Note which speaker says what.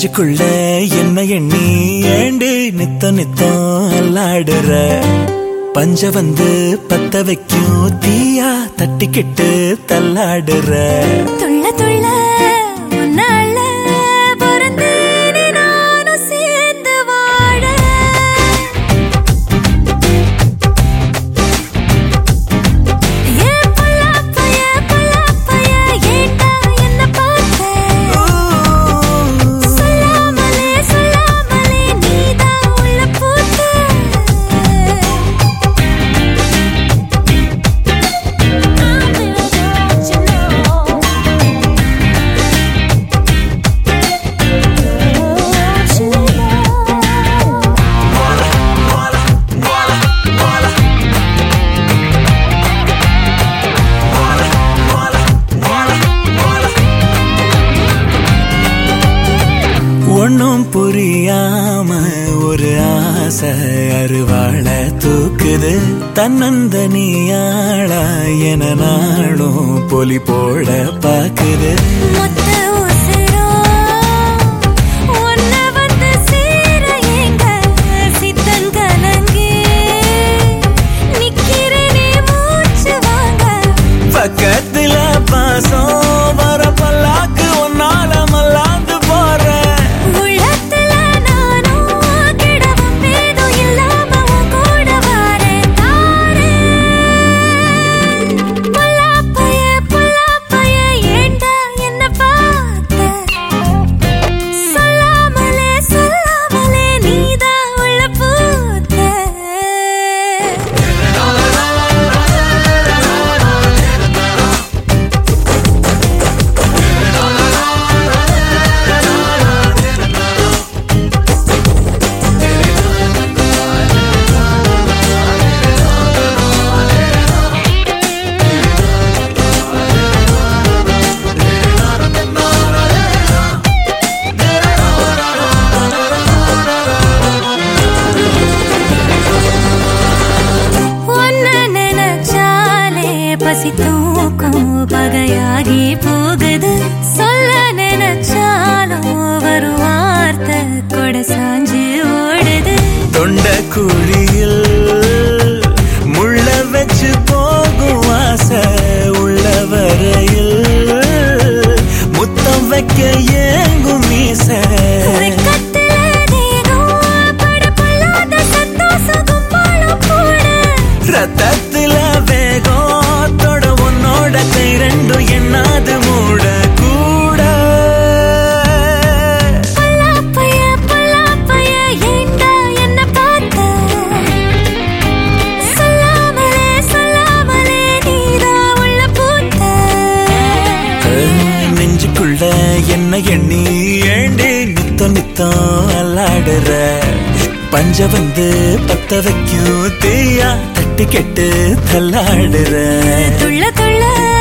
Speaker 1: நெஞ்சுக்குள்ள என்ன எண்ணி ஏண்டு நித்த நித்தம் அல்லாடுற பஞ்ச வந்து பத்த வைக்கும் தீயா தட்டிக்கிட்டு தள்ளாடுற
Speaker 2: துள்ள துள்ள உன்னால பொறந்தேனே நானும் சேர்ந்து வாழ ஏ புல்லாப்பைய, புல்லாப்பைய, ஏண்டா என்னை பார்த்த? சொல்லாமலே, சொல்லாமலே நீதான் உள்ள பூத்த.
Speaker 1: ஒன்னும் புரியாம ஒரு ஆசை அருவாள தூக்குது தன்னந்தனியாளா என நாளும் பொலி போட பாக்குது
Speaker 2: மொத்த உசிரும் உன்னை வந்து சேர எங்க சித்தங்கலங்கி நிக்கிறேனே மூச்சு வாங்க
Speaker 1: பக்கத்துல பாசம் வர பல்லாக்கு ஒன்னால மல்லாந்து போறேன்
Speaker 2: உள்ளத்துல நானும் கிடவும் பேதும் இல்லாம உன் கூட வாரேன் தாரேன் புல்லாப்பைய, புல்லாப்பைய, ஏண்டா என்னை பார்த்த? சொல்லாமலே, சொல்லாமலே நீதான் உள்ள பூத்த. உன்னை நினைச்சாலே பசி தூக்கம் பகையாகி போகுது சொல்ல நினைச்சாலும் ஒரு வார்த்தை கொட சாஞ்சு ஓடுது
Speaker 1: தொண்ட குழியில் முள்ள வச்சு போகும் ஆசை உள்ள வரையில் முத்தம் வைக்க ஏங்கும் மீச
Speaker 2: வெட்கத்துல தேகம் படபடாத சந்தோஷம் கும்பலும் கூட
Speaker 1: ரத்தத்துல வேகம் தொட உன்னோட கை ரெண்டும் என்னாது மூட கூட
Speaker 2: பல்லாப்பைய, பல்லாப்பைய, ஏண்டா என்னை பார்த்த? சொல்லாமலே, சொல்லாமலே நீதான் உள்ள பூத்த.
Speaker 1: நெஞ்சுக்குள்ள என்ன எண்ணி ஏண்டி நித்தம் நித்தம் அல்லாடுற பஞ்ச வந்து பத்த வைக்கும் தீயா தட்டி கெட்டு தள்ளாடுற
Speaker 2: துள்ள துள்ள